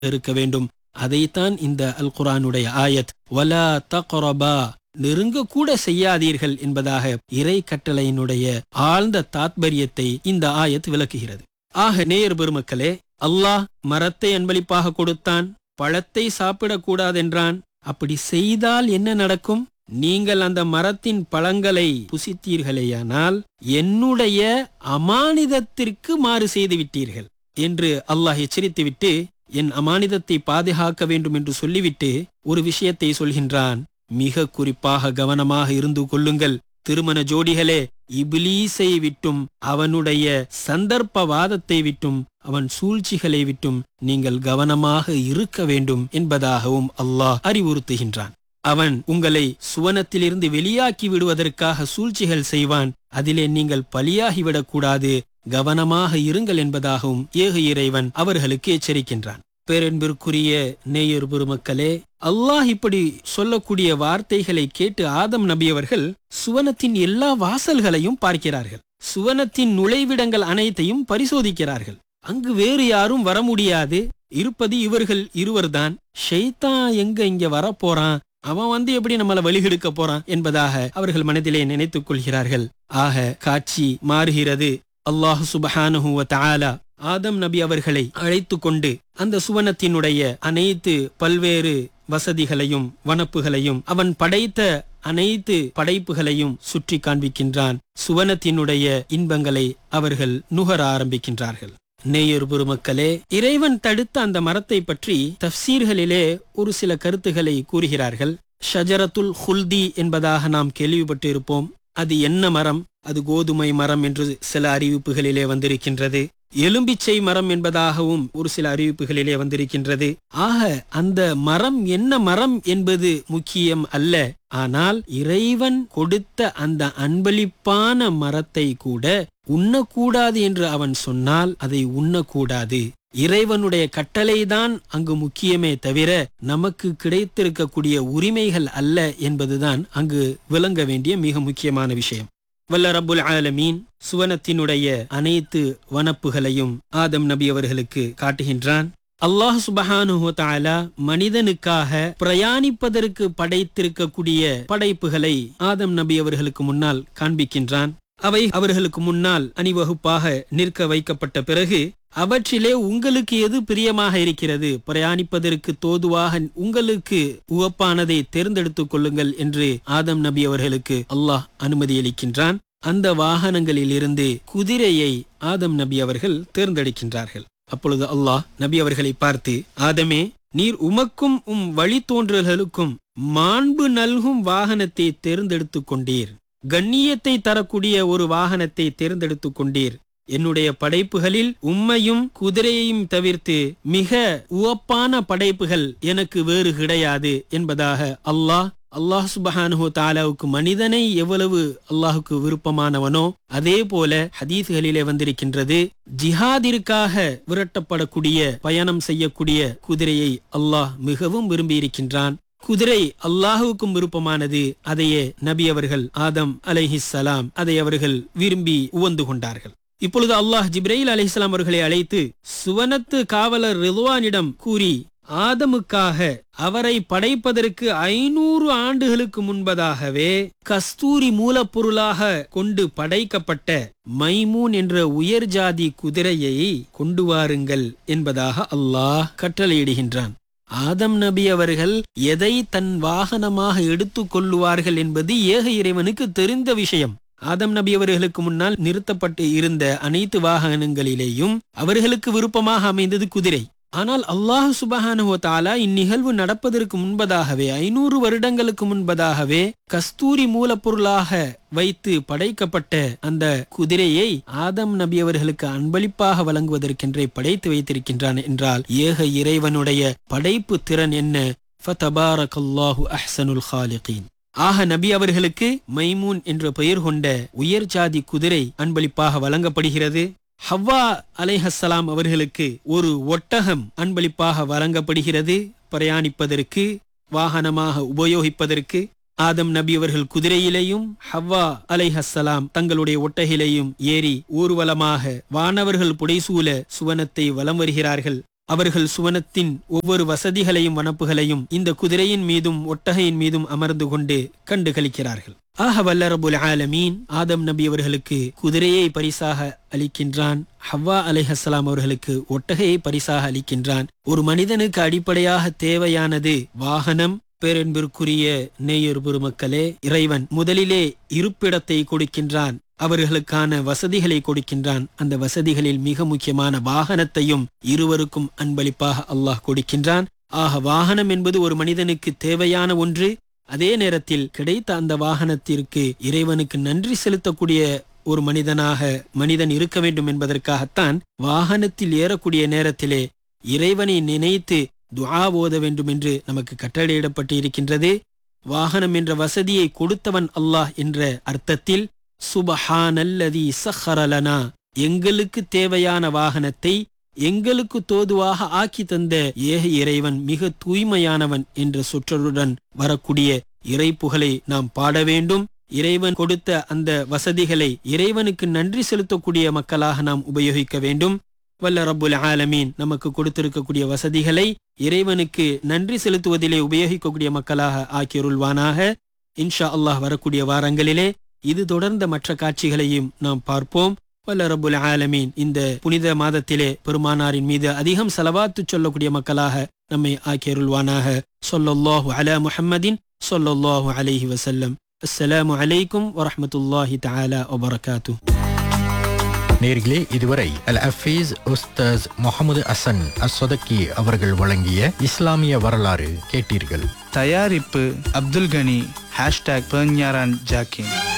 இருக்க வேண்டும் அதைத்தான் இந்த அல் குரானுடைய ஆயத் வலா தக்ரபா நெருங்க கூட செய்யாதீர்கள் என்பதாக இறை கட்டளையினுடைய ஆழ்ந்த தாத்பரியத்தை இந்த ஆயத் விளக்குகிறது ஆக நேயர் பெருமக்களே அல்லாஹ் மரத்தை அன்பளிப்பாக கொடுத்தான் பழத்தை சாப்பிடக்கூடாதென்றான் அப்படி செய்தால் என்ன நடக்கும் நீங்கள் அந்த மரத்தின் பழங்களை புசித்தீர்களேயானால் என்னுடைய அமானிதத்திற்கு மாறு செய்து விட்டீர்கள் என்று அல்லாஹ் எச்சரித்துவிட்டு என் அமானிதத்தை பாதுகாக்க வேண்டும் என்று சொல்லிவிட்டு ஒரு விஷயத்தை சொல்கின்றான் மிக குறிப்பாக கவனமாக இருந்து கொள்ளுங்கள் திருமண ஜோடிகளே இபிலீஸை விட்டும் அவனுடைய சந்தர்ப்பவாதத்தை விட்டும் அவன் சூழ்ச்சிகளை விட்டும் நீங்கள் கவனமாக இருக்க வேண்டும் என்பதாகவும் அல்லாஹ் அறிவுறுத்துகின்றான் அவன் உங்களை சுவனத்திலிருந்து வெளியாக்கி விடுவதற்காக சூழ்ச்சிகள் செய்வான் அதிலே நீங்கள் பலியாகிவிடக்கூடாது கவனமாக இருங்கள் என்பதாகவும் ஏக இறைவன் அவர்களுக்கு எச்சரிக்கின்றான் பேரன்பிற்குரிய நேயர் பெருமக்களே அல்லாஹ் இப்படி சொல்லக்கூடிய வார்த்தைகளை கேட்டு ஆதம் நபி அவர்கள் சுவனத்தின் எல்லா வாசல்களையும் பார்க்கிறார்கள் சுவனத்தின் நுழைவிடங்கள் அனைத்தையும் பரிசோதிக்கிறார்கள் அங்கு வேறு யாரும் வர முடியாது இருப்பது இவர்கள் இருவர்தான் ஷைத்தான் எங்க இங்க வரப்போறான் அவன் வந்து எப்படி நம்மள வழிகெடுக்க போறான் என்பதாக அவர்கள் மனதிலே நினைத்துக் கொள்கிறார்கள் ஆக காட்சி மாறுகிறது அல்லாஹு சுபஹானுஹு வ தஆலா ஆதம் நபி அவர்களை அழைத்து கொண்டு அந்த சுவனத்தினுடைய அனைத்து பல்வேறு வசதிகளையும் வனப்புகளையும் அவன் படைத்த அனைத்து படைப்புகளையும் சுற்றி காண்பிக்கின்றான் சுவனத்தினுடைய இன்பங்களை அவர்கள் நுகர ஆரம்பிக்கின்றார்கள் நேயர் பெருமக்களே இறைவன் தடுத்த அந்த மரத்தை பற்றி தப்சீர்களிலே ஒரு சில கருத்துக்களை கூறுகிறார்கள் ஷஜரத்துல் ஹுல்தி என்பதாக நாம் கேள்விப்பட்டு இருப்போம் அது என்ன மரம் அது கோதுமை மரம் என்று சில அறிவிப்புகளிலே வந்திருக்கின்றது எலும்பிச்சை மரம் என்பதாகவும் ஒரு சில அறிவிப்புகளிலே வந்திருக்கின்றது ஆக அந்த மரம் என்ன மரம் என்பது முக்கியம் அல்ல ஆனால் இறைவன் கொடுத்த அந்த அன்பளிப்பான மரத்தை கூட உண்ணக்கூடாது என்று அவன் சொன்னால் அதை உண்ணக்கூடாது இறைவனுடைய கட்டளைதான் அங்கு முக்கியமே தவிர நமக்கு கிடைத்திருக்கக்கூடிய உரிமைகள் அல்ல என்பதுதான் அங்கு விளங்க வேண்டிய மிக முக்கியமான விஷயம் வல்ல ரப்புல் ஆலமீன் சுவனத்தினுடைய அனைத்து வனப்புகளையும் ஆதம் நபி அவர்களுக்கு காட்டுகின்றான் அல்லாஹ் சுபஹானு தாலா மனிதனுக்காக பிரயாணிப்பதற்கு படைத்திருக்கக்கூடிய படைப்புகளை ஆதம் நபி அவர்களுக்கு முன்னால் காண்பிக்கின்றான் அவை அவர்களுக்கு முன்னால் அணிவகுப்பாக நிற்க வைக்கப்பட்ட பிறகு அவற்றிலே உங்களுக்கு எது பிரியமாக இருக்கிறது பிரயாணிப்பதற்கு தோதுவாக உங்களுக்கு உவப்பானதை தேர்ந்தெடுத்துக் கொள்ளுங்கள் என்று ஆதம் நபி அவர்களுக்கு அல்லாஹ் அனுமதி அளிக்கின்றான் அந்த வாகனங்களில் இருந்து குதிரையை ஆதம் நபி அவர்கள் தேர்ந்தெடுக்கின்றார்கள் அப்பொழுது அல்லாஹ் நபி அவர்களை பார்த்து ஆதமே நீர் உமக்கும் உம் வழித்தோன்றல்களுக்கும் மாண்பு நல்கும் வாகனத்தை தேர்ந்தெடுத்துக் கொண்டீர் கண்ணியத்தை தரக்கூடிய ஒரு வாகனத்தை தேர்ந்தெடுத்துக் கொண்டீர் என்னுடைய படைப்புகளில் உம்மையும் குதிரையையும் தவிர்த்து மிக உவப்பான படைப்புகள் எனக்கு வேறு கிடையாது என்பதாக அல்லாஹ் அல்லாஹ் சுபஹானுஹு தாலாவுக்கு மனிதனை எவ்வளவு அல்லாஹுக்கு விருப்பமானவனோ அதே போல ஹதீஸ்களிலே வந்திருக்கின்றது ஜிஹாதிற்காக விரட்டப்படக்கூடிய பயணம் செய்யக்கூடிய குதிரையை அல்லாஹ் மிகவும் விரும்பியிருக்கின்றான் குதிரை அல்லாஹுவுக்கும் விருப்பமானது அதையே நபி அவர்கள் ஆதம் அலைஹிஸ்ஸலாம் அதை அவர்கள் விரும்பி உவந்து கொண்டார்கள் இப்பொழுது அல்லாஹ் ஜிப்ரைல் அலிஸ்லாம் அவர்களை அழைத்து சுவனத்து காவலர் ரிதுவானிடம் கூறி ஆதமுக்காக அவரை படைப்பதற்கு ஐநூறு ஆண்டுகளுக்கு முன்பதாகவே கஸ்தூரி மூலப்பொருளாக கொண்டு படைக்கப்பட்ட மைமூன் என்ற உயர் ஜாதி குதிரையை கொண்டு வாருங்கள் என்பதாக அல்லாஹ் கட்டளையிடுகின்றான் ஆதம் நபி அவர்கள் எதை தன் வாகனமாக எடுத்துக் கொள்ளுவார்கள் என்பது ஏக இறைவனுக்கு தெரிந்த விஷயம் ஆதம் நபி அவர்களுக்கு முன்னால் நிறுத்தப்பட்டு இருந்த அனைத்து வாகனங்களிலேயும் அவர்களுக்கு விருப்பமாக அமைந்தது குதிரை ஆனால் அல்லாஹ் சுபஹானுவ தாலா இந்நிகழ்வு நடப்பதற்கு முன்பதாகவே ஐநூறு வருடங்களுக்கு முன்பதாகவே கஸ்தூரி மூலப்பொருளாக வைத்து படைக்கப்பட்ட அந்த குதிரையை ஆதம் நபி அவர்களுக்கு அன்பளிப்பாக வழங்குவதற்கென்றே படைத்து வைத்திருக்கின்றான் என்றால் ஏக இறைவனுடைய படைப்பு திறன் என்ன ஃபதபாரகல்லாஹு அஹ்சனுல் ஹாலிகீன் ஆக நபி அவர்களுக்கு மைமூன் என்ற பெயர் கொண்ட உயர் ஜாதி குதிரை அன்பளிப்பாக வழங்கப்படுகிறது ஹவ்வா அலைஹஸ்ஸலாம் அவர்களுக்கு ஒரு ஒட்டகம் அன்பளிப்பாக வழங்கப்படுகிறது பிரயாணிப்பதற்கு வாகனமாக உபயோகிப்பதற்கு ஆதம் நபி அவர்கள் குதிரையிலேயும் ஹவ்வா அலைஹஸ்ஸலாம் தங்களுடைய ஒட்டகிலையும் ஏறி ஊர்வலமாக வானவர்கள் புடைசூல சுவனத்தை வலம் வருகிறார்கள் அவர்கள் சுவனத்தின் ஒவ்வொரு வசதிகளையும் வனப்புகளையும் இந்த குதிரையின் மீதும் ஒட்டகையின் மீதும் அமர்ந்து கொண்டு கண்டு களிக்கிறார்கள் ஆக வல்ல ரபுல் ஆலமீன் ஆதம் நபி அவர்களுக்கு குதிரையை பரிசாக அளிக்கின்றான் ஹவ்வா அலைஹஸ்ஸலாம் அவர்களுக்கு ஒட்டகையை பரிசாக அளிக்கின்றான் ஒரு மனிதனுக்கு அடிப்படையாக தேவையானது வாகனம் பேரன்பிற்குரிய நேயர் பெருமக்களே இறைவன் முதலிலே இருப்பிடத்தை கொடுக்கின்றான் அவர்களுக்கான வசதிகளை கொடுக்கின்றான் அந்த வசதிகளில் மிக முக்கியமான வாகனத்தையும் இருவருக்கும் அன்பளிப்பாக அல்லாஹ் கொடுக்கின்றான் ஆக வாகனம் என்பது ஒரு மனிதனுக்கு தேவையான ஒன்று அதே நேரத்தில் கிடைத்த அந்த வாகனத்திற்கு இறைவனுக்கு நன்றி செலுத்தக்கூடிய ஒரு மனிதனாக மனிதன் இருக்க வேண்டும் என்பதற்காகத்தான் வாகனத்தில் ஏறக்கூடிய நேரத்திலே இறைவனை நினைத்து துஆ ஓத வேண்டும் என்று நமக்கு கட்டளையிடப்பட்டு இருக்கின்றது வாகனம் என்ற வசதியை கொடுத்தவன் அல்லாஹ் என்ற அர்த்தத்தில் சுபஹானல்லதி சஹரலனா எங்களுக்கு தேவையான வாகனத்தை எங்களுக்கு தோதுவாக ஆக்கி தந்த ஏக இறைவன் மிக தூய்மையானவன் என்ற சொற்றொருடன் வரக்கூடிய இறை புகழை நாம் பாட வேண்டும் இறைவன் கொடுத்த அந்த வசதிகளை இறைவனுக்கு நன்றி செலுத்தக்கூடிய மக்களாக நாம் உபயோகிக்க வேண்டும் வல்ல ரப்புல் ஆலமீன் நமக்கு கொடுத்திருக்கக்கூடிய வசதிகளை இறைவனுக்கு நன்றி செலுத்துவதிலே உபயோகிக்கக்கூடிய மக்களாக ஆக்கியருள்வானாக இன்ஷா அல்லாஹ் வரக்கூடிய வாரங்களிலே இது தொடர்ந்த மற்ற காட்சிகளையும் நாம் பார்ப்போம் வல்ல ரப்புல் ஆலமீன் இந்த புனித மாதத்திலே பெருமானாரின் மீது அதிகம் செலவாத்து சொல்லக்கூடிய மக்களாக நம்மை ஆக்கியருள்வானாக சொல்லல்லாஹு அலா முஹம்மதின் சொல்லல்லாஹு அலைஹி வசல்லம் அஸ்ஸலாமு அலைக்கும் வரஹ்மத்துல்லாஹி தஆலா வபரகாத்துஹ் நேர்களே இதுவரை அல் அஃபீஸ் உஸ்தாஸ் முகமது அசன் அஸ்வதக்கி அவர்கள் வழங்கிய இஸ்லாமிய வரலாறு கேட்டீர்கள் தயாரிப்பு அப்துல் கனி ஹேஷ்டாக் பெர்ஞாரான் ஜாக்கின்